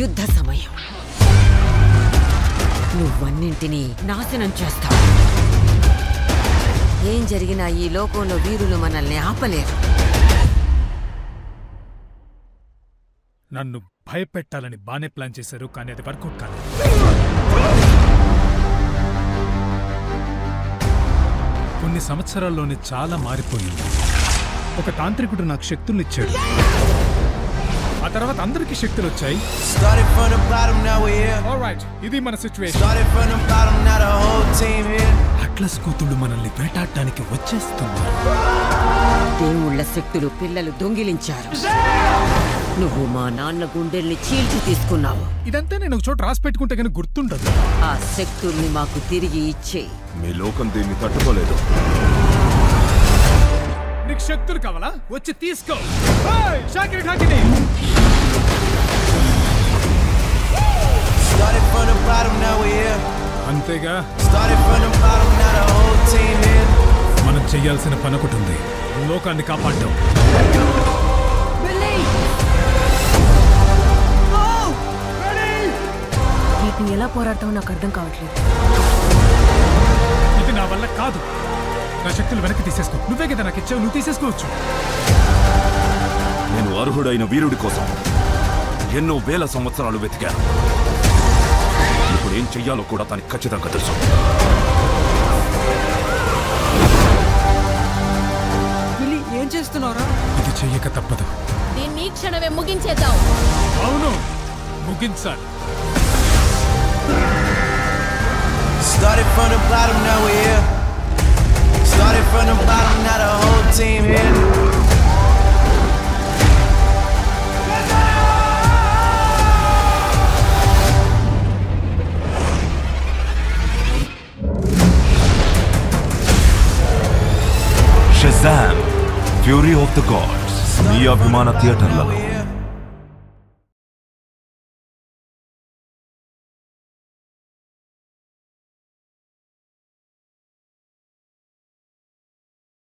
యుద్ధ సమయం నువ్వన్నింటినీ నాశనం చేస్తావు ఏం జరిగినా ఈ లోకంలో వీరులు మనల్ని ఆపలేరు నన్ను భయపెట్టాలని బానే ప్లాన్ చేశారు కానీ అది వర్కౌట్ కాలేదు కొన్ని సంవత్సరాల్లోనే చాలా మారిపోయింది ఒక తాంత్రికుడు నాకు శక్తులు ఇచ్చాడు ఆ తర్వాత అందరికీ శక్తులు వచ్చాయి Started from the bottom, now we're here. Alright, ఇది మన situation Started from the bottom, now the whole team here. Atlas కూతుళ్ళు మనల్ని వేటాడటానికి వచ్చేస్తున్నారు దేవుళ్ళ శక్తులు పిల్లలు దొంగిలించారు నువ్వు మా నాన్న గుండెల్ని చీల్చి తీసుకున్నావు ఇదంతా నేను ఒక చోట రాసి పెట్టుకుంటే కానీ గుర్తుండదు ఆ శక్తుల్ని మాకు తిరిగి ఇచ్చేయి మీ లోకం దీన్ని తట్టుకోలేదు నీకు శక్తులు కావాలా వచ్చి తీసుకో ఏయ్, షాకిరి ఠాకిరి Started from the bottom, now we're here. అంతేగా Started from the bottom, now the whole team here. మనం చెయ్యాల్సిన పని ఒకటి ఉంది లోకాన్ని కాపాడటం వీటిని ఎలా పోరాడతావో నాకు అర్థం కావట్లేదు ఇది నా వల్ల కాదు నా శక్తులు వెనక్కి తీసేసుకో నువ్వే కదా నాకు ఇచ్చావు నువ్వు తీసేసుకోవచ్చు నేను అర్హుడైన వీరుడి కోసం ఎన్నో వేల సంవత్సరాలు వెతికాను ఇప్పుడు ఏం చెయ్యాలో కూడా తనకి ఖచ్చితంగా తెలుసు ఏం చేస్తున్నారా ఇది చెయ్యక తప్పదు దీన్ని ఈ క్షణమే ముగించేద్దాం అవును ముగించాలి Started from the bottom, now we're here. Started from the bottom, now the whole team here. Shazam fury of the gods మీ అభిమాన థియేటర్లలో